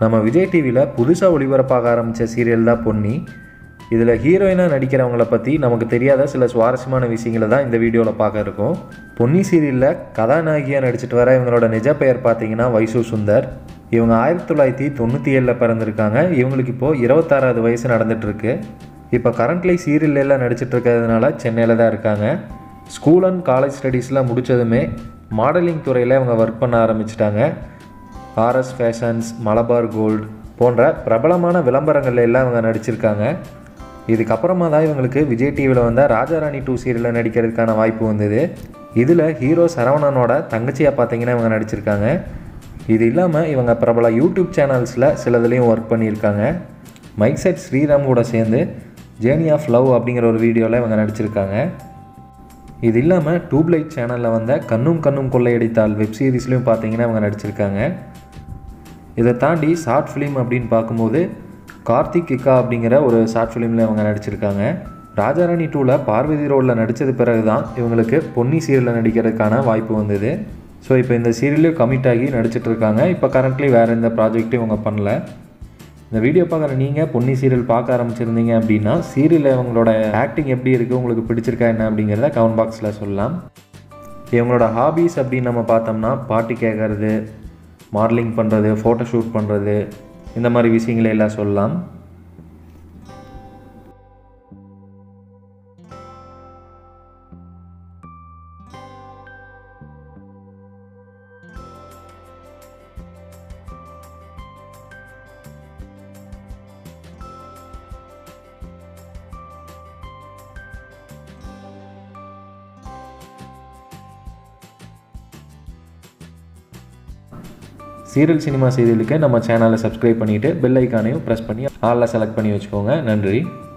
நம்ம விஜய் டிவியில் புதுசாக ஒளிபரப்பாக ஆரம்பித்த சீரியல் தான் பொன்னி இதில் ஹீரோயினாக நடிக்கிறவங்கள பற்றி நமக்கு தெரியாத சில சுவாரஸ்யமான விஷயங்களை தான் இந்த வீடியோவில் பார்க்க இருக்கோம் பொன்னி சீரியலில் கதாநாயகியாக நடிச்சிட்டு வர இவங்களோட நிஜ பெயர் பார்த்தீங்கன்னா வைசு சுந்தர் இவங்க ஆயிரத்தி தொள்ளாயிரத்தி தொண்ணூற்றி ஏழில் பிறந்திருக்காங்க இவங்களுக்கு இப்போது இருபத்தாறாவது வயசு நடந்துட்டுருக்கு இப்போ கரண்ட்லி சீரியல் எல்லாம் நடிச்சிட்டு இருக்கிறதுனால சென்னையில் தான் இருக்காங்க ஸ்கூல் அண்ட் காலேஜ் ஸ்டடீஸ்லாம் முடித்ததுமே மாடலிங் துறையில் இவங்க ஒர்க் பண்ண ஆரம்பிச்சிட்டாங்க ஆர்எஸ் ஃபேஷன்ஸ் மலபார் கோல்டு போன்ற பிரபலமான விளம்பரங்கள்ல எல்லாம் இவங்க நடிச்சிருக்காங்க இதுக்கப்புறமா தான் இவங்களுக்கு விஜய் டிவியில் வந்த ராஜாராணி டூ சீரியலில் நடிக்கிறதுக்கான வாய்ப்பு வந்தது இதில் ஹீரோ சரவணனோட தங்கச்சியாக பார்த்தீங்கன்னா இவங்க நடிச்சிருக்காங்க இது இல்லாமல் இவங்க பிரபல யூடியூப் சேனல்ஸில் சிலதுலேயும் ஒர்க் பண்ணியிருக்காங்க மைக் செட் ஸ்ரீராம் கூட சேர்ந்து ஜேர்னி ஆஃப் லவ் அப்படிங்கிற ஒரு வீடியோவில் இவங்க நடிச்சிருக்காங்க இது இல்லாமல் டியூப்லைட் சேனலில் வந்த கண்ணும் கண்ணும் கொள்ளையடித்தால் வெப் சீரிஸ்லையும் பார்த்தீங்கன்னா இவங்க நடிச்சிருக்காங்க இதை தாண்டி ஷார்ட் ஃபிலிம் அப்படின்னு பார்க்கும்போது கார்த்திக் கிக்கா அப்படிங்கிற ஒரு ஷார்ட் ஃபிலிமில் இவங்க நடிச்சிருக்காங்க ராஜாராணி டூவில் பார்வதி ரோலில் நடித்தது பிறகு தான் இவங்களுக்கு பொன்னி சீரியலில் நடிக்கிறதுக்கான வாய்ப்பு வந்தது ஸோ இப்போ இந்த சீரியலையும் கமிட் ஆகி நடிச்சிட்டு இருக்காங்க இப்போ கரண்ட்லி வேறு எந்த ப்ராஜெக்ட்டையும் இவங்க பண்ணல இந்த வீடியோ பார்க்குற நீங்கள் பொன்னி சீரியல் பார்க்க ஆரம்பிச்சிருந்தீங்க அப்படின்னா சீரியலில் இவங்களோட ஆக்டிங் எப்படி இருக்குது உங்களுக்கு பிடிச்சிருக்கா என்ன அப்படிங்கிறத கமெண்ட் பாக்ஸில் சொல்லலாம் இவங்களோட ஹாபீஸ் அப்படின்னு நம்ம பார்த்தோம்னா பாட்டு கேட்கறது மாடலிங் பண்ணுறது ஃபோட்டோ ஷூட் பண்ணுறது இந்த மாதிரி விஷயங்களை எல்லாம் சொல்லலாம் சீரியல் சினிமா செய்திகளுக்கு நம்ம சேனலை சப்ஸ்கிரைப் பண்ணிவிட்டு பெல் ஐக்கானையும் ப்ரெஸ் பண்ணி ஆளில் செலக்ட் பண்ணி வச்சுக்கோங்க நன்றி